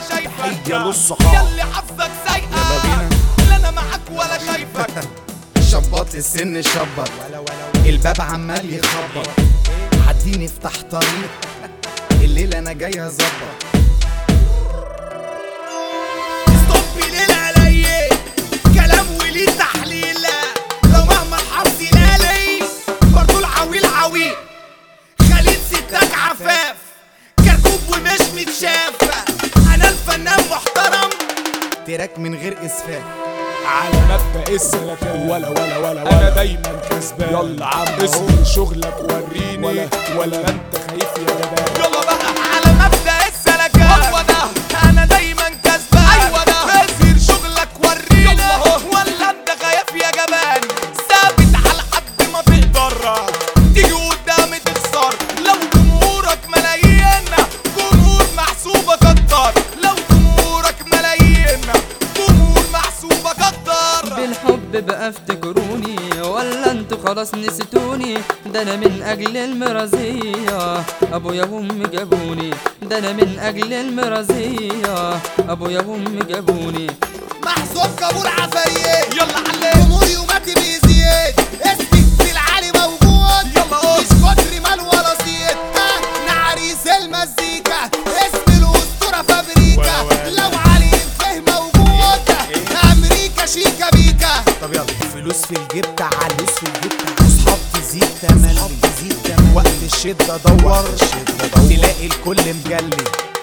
شايفك يا للصحاب. ياللي حظك سايقة بينا. لا انا معاك ولا شايفك شبط السن شبط الباب عمال يخبط عديني افتح طريق الليلة انا جاي اظبط ستوب ليل علي كلام وليه تحليل لو مهما الحظ لالي برضو العويل عويل خليل ستاك عفاف كركوب ومش متشاف انا الفنان محترم تراك من غير اسفاف على مبدأ السلكان ولا ولا ولا انا دايما كسبان يلا عم اسمي شغلك وريني ولا ولا ما انت خايف يا جبان يلا بقى على مبدأ السلكان هو ده انا دايما كسبان ايوه ده اسير شغلك ورينا ولا انت خايف يا جبان ثابت على قد ما تقدر تيجي قدامي تخسر لو جمهورك ملايين جمهور محسوبك اكتر لو جمهورك ملايين جمهور محسوبك اكتر بالحب بقى افتكروني ولا انتوا خلاص نسيتوني ده انا من اجل المرازية ابويا وامي جابوني ده انا من اجل المرازية ابويا وامي جابوني محسوب قبول عفاريت يلا عليك جمهور يوماتي بيزيد اسمي في العالي موجود يلا قول مش كتر مال ولا زيت ها نعريس المزيكا اسم الاسطوره فابريكا لو علي فهم موجود امريكا شيكا بيكا طب يلا فلوس في الجيب تعال فلوس في الجيب تعال اصحاب تزيد تملي تزيد تملي وقت الشدة دور تلاقي الكل مجلي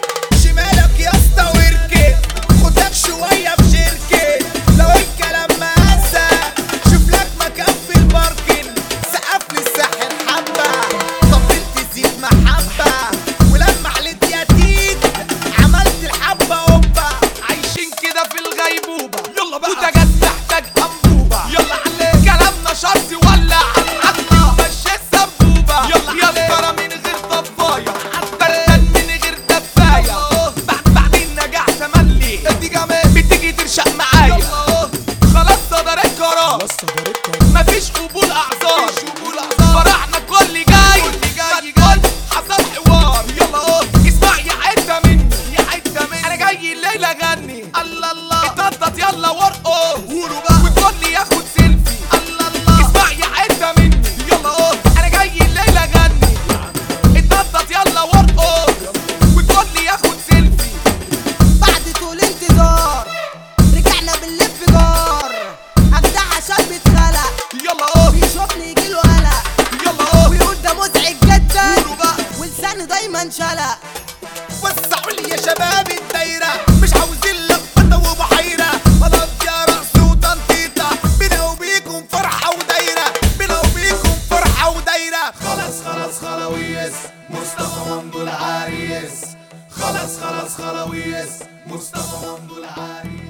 شمالك يا اسطى واركب خدك شويه في شركه لو الكلام مقاسى شوف لك مكان في الباركن سقف لي الساحل حبه طبلت تزيد محبه ولما عليت يتيم عملت الحبه قبه عايشين كده في الغيبوبه يلا بقى وتجد تحتاج انبوبه يلا عليك كلامنا شرطي ولا عالحطه مشي السبوبه يلا يا ترى من غير طفايه بردان من غير دفايه بعد بعد النجاح تملي ادي جامد بتيجي ترشق معايا خلاص صدر القرار بس صدرتك مفيش قبول اعذار فرحنا كل جاي كل حصل حوار يلا قول اسمع يا حته مني يا حته مني انا جاي الليله اغني الله الله اتنطط يلا وارقص قولوا بقى وتقول لي ياخد سيلفي الله الله اسمع يا حته مني يلا قول انا جاي الليله اغني اتنطط يلا وارقص وتقول لي ياخد سيلفي بعد طول انتظار رجعنا بالانفجار اجدع عشان بيتخلق يلا قول بيشوفني يجيله قلق يلا قول ويقول ده مزعج جدا قولوا بقى ولسانه دايما شلق وسعوا لي يا شباب الدايرة مش عاوزين لخبطة وبحيرة خلاص يا رقص وتنطيطة بينا وبيكم فرحة ودايرة بينا وبيكم فرحة ودايرة خلاص خلاص خلاويس مصطفى ممدو العريس خلاص خلاص خلاويس مصطفى ممدو العريس